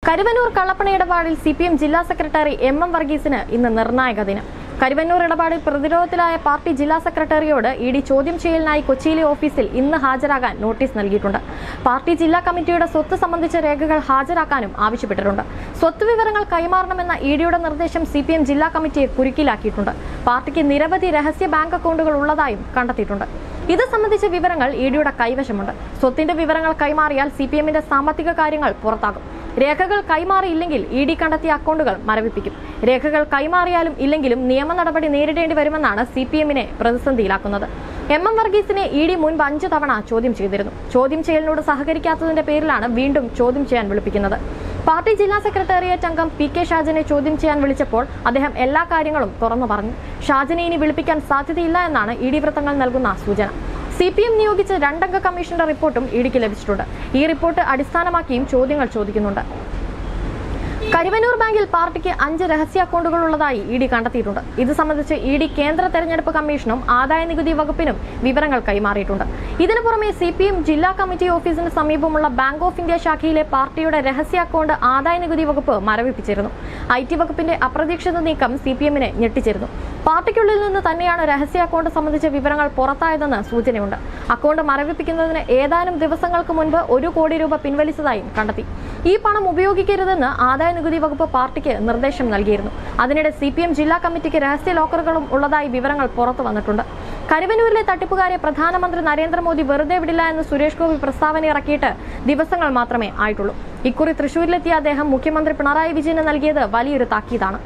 കരുവന്നൂർ കള്ളപ്പണ ഇടപാടിൽ C P M ജില്ലാ സെക്രട്ടറി എം എം വർഗീസിന് ഇന്ന് നിർണായക ദിനം കരുവന്നൂർ ഇടപാടിൽ പ്രതിരോധത്തിലായ പാർട്ടി ജില്ലാ സെക്രട്ടറിയോട് ഇ ഡി ചോദ്യം ചെയ്യലിനായി കൊച്ചിയിലെ ഓഫീസിൽ ഇന്ന് ഹാജരാകാൻ നോട്ടീസ് നൽകിയിട്ടുണ്ട് പാർട്ടി ജില്ലാ കമ്മിറ്റിയുടെ സ്വത്ത് സംബന്ധിച്ച രേഖകൾ ഹാജരാക്കാനും ആവശ്യപ്പെട്ടിട്ടുണ്ട് സ്വത്ത് വിവരങ്ങൾ കൈമാറണമെന്ന ഇ ഡിയുടെ നിർദ്ദേശം സി പി എം ജില്ലാ കമ്മിറ്റിയെ കുരുക്കിലാക്കിയിട്ടുണ്ട് പാർട്ടിക്ക് നിരവധി രഹസ്യ ബാങ്ക് അക്കൗണ്ടുകൾ ഉള്ളതായും കണ്ടെത്തിയിട്ടുണ്ട് ഇത് സംബന്ധിച്ച വിവരങ്ങൾ ഇ ഡിയുടെ കൈവശമുണ്ട് സ്വത്തിന്റെ വിവരങ്ങൾ കൈമാറിയാൽ സി പി എമ്മിന്റെ സാമ്പത്തിക കാര്യങ്ങൾ പുറത്താകും രേഖകൾ കൈമാറിയില്ലെങ്കിൽ ഇ ഡി കണ്ടെത്തിയ അക്കൗണ്ടുകൾ മരവിപ്പിക്കും രേഖകൾ കൈമാറിയാലും ഇല്ലെങ്കിലും നിയമ നടപടി നേരിടേണ്ടി വരുമെന്നാണ് സി പി എമ്മിനെ പ്രതിസന്ധിയിലാക്കുന്നത് എം എം വർഗീസിനെ ഇ ഡി മുൻപ് അഞ്ചു തവണ ചോദ്യം ചെയ്തിരുന്നു ചോദ്യം ചെയ്യലിനോട് സഹകരിക്കാത്തതിന്റെ പേരിലാണ് വീണ്ടും ചോദ്യം ചെയ്യാൻ വിളിപ്പിക്കുന്നത് പാർട്ടി ജില്ലാ സെക്രട്ടേറിയറ്റ് അംഗം പി കെ ഷാജിനെ ചോദ്യം ചെയ്യാൻ വിളിച്ചപ്പോൾ അദ്ദേഹം എല്ലാ കാര്യങ്ങളും തുറന്നു പറഞ്ഞു ഷാജിനെ ഇനി വിളിപ്പിക്കാൻ സാധ്യതയില്ല എന്നാണ് ഇ ഡി വൃത്തങ്ങൾ നൽകുന്ന സൂചന സി പി എം നിയോഗിച്ച രണ്ടംഗ കമ്മീഷന്റെ റിപ്പോർട്ടും ഇഡിക്ക് ലഭിച്ചിട്ടുണ്ട് ഈ റിപ്പോർട്ട് അടിസ്ഥാനമാക്കിയും ചോദ്യങ്ങൾ ചോദിക്കുന്നുണ്ട് കരുവന്നൂർ ബാങ്കിൽ പാർട്ടിക്ക് അഞ്ച് രഹസ്യ അക്കൗണ്ടുകൾ ഉള്ളതായി ഇ ഡി കണ്ടെത്തിയിട്ടുണ്ട് ഇത് സംബന്ധിച്ച് ഇ ഡി കേന്ദ്ര തെരഞ്ഞെടുപ്പ് കമ്മീഷനും ആദായ നികുതി വകുപ്പിനും വിവരങ്ങൾ കൈമാറിയിട്ടുണ്ട് ഇതിനു പുറമെ സി പി എം ജില്ലാ കമ്മിറ്റി ഓഫീസിന് സമീപമുള്ള ബാങ്ക് ഓഫ് ഇന്ത്യ ശാഖയിലെ പാർട്ടിയുടെ രഹസ്യ അക്കൗണ്ട് ആദായ നികുതി വകുപ്പ് മരവിപ്പിച്ചിരുന്നു ഐ ടി വകുപ്പിന്റെ അപ്രതീക്ഷിത നീക്കം സി പി എമ്മിനെ ഞെട്ടിച്ചിരുന്നു പാർട്ടിക്കുള്ളിൽ നിന്ന് തന്നെയാണ് രഹസ്യ അക്കൗണ്ട് സംബന്ധിച്ച വിവരങ്ങൾ പുറത്തായതെന്ന് സൂചനയുണ്ട് അക്കൗണ്ട് മരവിപ്പിക്കുന്നതിന് ഏതാനും ദിവസങ്ങൾക്ക് മുൻപ് ഒരു കോടി രൂപ പിൻവലിച്ചതായും കണ്ടെത്തി ഈ പണം ഉപയോഗിക്കരുതെന്ന് ആദായ നികുതി വകുപ്പ് പാർട്ടിക്ക് നിർദ്ദേശം നൽകിയിരുന്നു അതിനിടെ സി പി എം ജില്ലാ കമ്മിറ്റിക്ക് രഹസ്യ ലോക്കറുകളും ഉള്ളതായി വിവരങ്ങൾ പുറത്തു വന്നിട്ടുണ്ട് കരുവന്നൂരിലെ തട്ടിപ്പുകാരെ പ്രധാനമന്ത്രി നരേന്ദ്രമോദി വെറുതെ വിടില്ല എന്ന് സുരേഷ് ഗോപി പ്രസ്താവന ഇറക്കിയിട്ട് ദിവസങ്ങൾ മാത്രമേ ആയിട്ടുള്ളൂ ഇക്കുറി തൃശൂരിലെത്തിയ അദ്ദേഹം മുഖ്യമന്ത്രി പിണറായി വിജയന് നൽകിയത് വലിയൊരു താക്കീതാണ്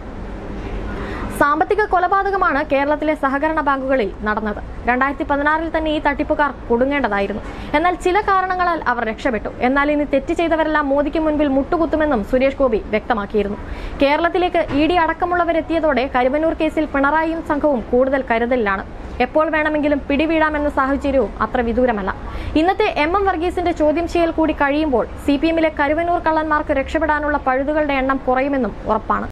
സാമ്പത്തിക കൊലപാതകമാണ് കേരളത്തിലെ സഹകരണ ബാങ്കുകളിൽ നടന്നത് രണ്ടായിരത്തി പതിനാറിൽ തന്നെ ഈ തട്ടിപ്പുകാർ കുടുങ്ങേണ്ടതായിരുന്നു എന്നാൽ ചില കാരണങ്ങളാൽ അവർ രക്ഷപ്പെട്ടു എന്നാൽ ഇനി തെറ്റ് ചെയ്തവരെല്ലാം മോദിക്ക് മുൻപിൽ മുട്ടുകുത്തുമെന്നും സുരേഷ് ഗോപി വ്യക്തമാക്കിയിരുന്നു കേരളത്തിലേക്ക് ഇ ഡി അടക്കമുള്ളവരെത്തിയതോടെ കരുവന്നൂർ കേസിൽ പിണറായിയും സംഘവും കൂടുതൽ കരുതലിലാണ് എപ്പോൾ വേണമെങ്കിലും പിടിവീഴാമെന്ന സാഹചര്യവും അത്ര വിദൂരമല്ല ഇന്നത്തെ എം എം വർഗീസിന്റെ ചോദ്യം ചെയ്യൽ കൂടി കഴിയുമ്പോൾ സി പി എമ്മിലെ കരുവന്നൂർ കള്ളന്മാർക്ക് രക്ഷപ്പെടാനുള്ള പഴുതുകളുടെ എണ്ണം കുറയുമെന്നും ഉറപ്പാണ്